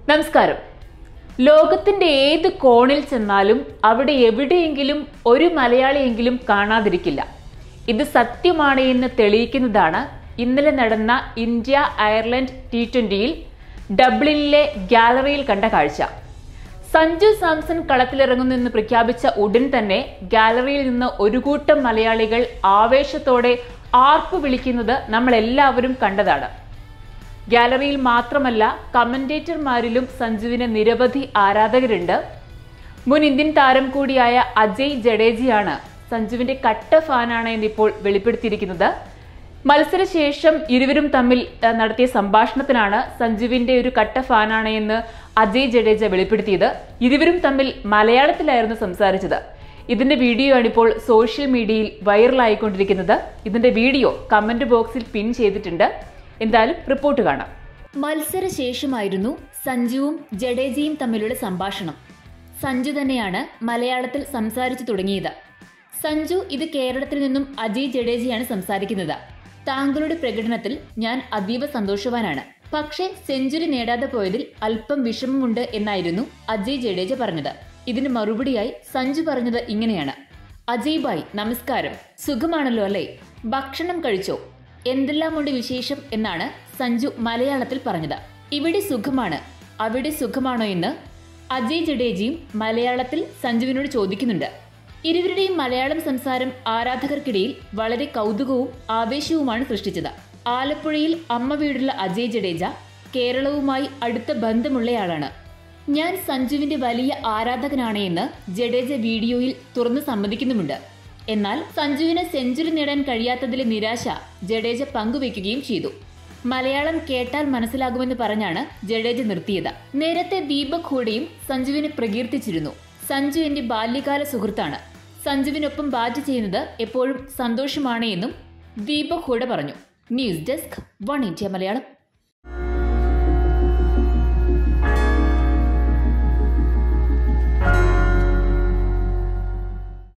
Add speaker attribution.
Speaker 1: നമസ്കാരം ലോകത്തിന്റെ ഏത് കോണിൽ ചെന്നാലും അവിടെ എവിടെയെങ്കിലും ഒരു മലയാളിയെങ്കിലും കാണാതിരിക്കില്ല ഇത് സത്യമാണ് എന്ന് തെളിയിക്കുന്നതാണ് ഇന്നലെ നടന്ന ഇന്ത്യ അയർലൻഡ് ടി ട്വന്റിയിൽ ഡബ്ലിനിലെ ഗാലറിയിൽ കണ്ട കാഴ്ച സഞ്ജു സാംസൺ കളത്തിലിറങ്ങുന്നെന്ന് പ്രഖ്യാപിച്ച ഉടൻ തന്നെ ഗാലറിയിൽ നിന്ന് ഒരു കൂട്ടം മലയാളികൾ ആവേശത്തോടെ ആർപ്പു വിളിക്കുന്നത് നമ്മൾ എല്ലാവരും കണ്ടതാണ് ഗാലറിയിൽ മാത്രമല്ല കമന്റേറ്റർമാരിലും സഞ്ജുവിന് നിരവധി ആരാധകരുണ്ട് മുൻ ഇന്ത്യൻ താരം കൂടിയായ അജയ് ജഡേജയാണ് സഞ്ജുവിന്റെ കട്ട ഫാനാണ് എന്നിപ്പോൾ വെളിപ്പെടുത്തിയിരിക്കുന്നത് മത്സരശേഷം ഇരുവരും തമ്മിൽ ഏഹ്, നടത്തിയ സംഭാഷണത്തിലാണ് സഞ്ജുവിന്റെ ഒരു കട്ട ഫാനാണ് എന്ന് അജയ് ജഡേജ വെളിപ്പെടുത്തിയത് ഇരുവരും തമ്മിൽ മലയാളത്തിലായിരുന്നു സംസാരിച്ചത് ഇതിന്റെ വീഡിയോ ആണ് ഇപ്പോൾ സോഷ്യൽ മീഡിയയിൽ വൈറലായിക്കൊണ്ടിരിക്കുന്നത് ഇതിന്റെ വീഡിയോ കമന്റ് ബോക്സിൽ പിൻ ചെയ്തിട്ടുണ്ട് എന്തായാലും റിപ്പോർട്ട് കാണാം മത്സരശേഷമായിരുന്നു സഞ്ജുവും ജഡേജയും തമ്മിലുള്ള സംഭാഷണം സഞ്ജു തന്നെയാണ് മലയാളത്തിൽ സംസാരിച്ചു തുടങ്ങിയത് സഞ്ജു ഇത് കേരളത്തിൽ നിന്നും അജയ് ജഡേജയാണ് സംസാരിക്കുന്നത് താങ്കളുടെ പ്രകടനത്തിൽ ഞാൻ അതീവ സന്തോഷവാനാണ് പക്ഷേ സെഞ്ചുറി നേടാതെ പോയതിൽ അല്പം വിഷമമുണ്ട് എന്നായിരുന്നു അജയ് ജഡേജ പറഞ്ഞത് ഇതിന് മറുപടിയായി സഞ്ജു പറഞ്ഞത് ഇങ്ങനെയാണ് അജയ് ബായ് നമസ്കാരം സുഖമാണല്ലോ അല്ലേ ഭക്ഷണം കഴിച്ചോ എന്തെല്ലാമുണ്ട് വിശേഷം എന്നാണ് സഞ്ജു മലയാളത്തിൽ പറഞ്ഞത് ഇവിടെ സുഖമാണ് അവിടെ സുഖമാണോ എന്ന് അജയ് ജഡേജയും മലയാളത്തിൽ സഞ്ജുവിനോട് ചോദിക്കുന്നുണ്ട് ഇരുവരുടെയും മലയാളം സംസാരം ആരാധകർക്കിടയിൽ വളരെ കൗതുകവും ആവേശവുമാണ് സൃഷ്ടിച്ചത് ആലപ്പുഴയിൽ അമ്മ വീടുള്ള അജയ് ജഡേജ കേരളവുമായി അടുത്ത ബന്ധമുള്ളയാളാണ് ഞാൻ സഞ്ജുവിന്റെ വലിയ ആരാധകനാണ് എന്ന് ജഡേജ വീഡിയോയിൽ തുറന്നു സമ്മതിക്കുന്നുമുണ്ട് എന്നാൽ സഞ്ജുവിന് സെഞ്ചുറി നേടാൻ കഴിയാത്തതിലെ നിരാശ ജഡേജ പങ്കുവെക്കുകയും ചെയ്തു മലയാളം കേട്ടാൽ മനസ്സിലാകുമെന്ന് പറഞ്ഞാണ് ജഡേജ നിർത്തിയത് നേരത്തെ ദീപക് ഹൂഡയും സഞ്ജുവിനെ പ്രകീർത്തിച്ചിരുന്നു സഞ്ജു എന്റെ ബാല്യകാല സുഹൃത്താണ് സഞ്ജുവിനൊപ്പം ബാറ്റ് ചെയ്യുന്നത് എപ്പോഴും സന്തോഷമാണ് എന്നും ദീപക് ഹൂഡ പറഞ്ഞു news desk one India Malayalam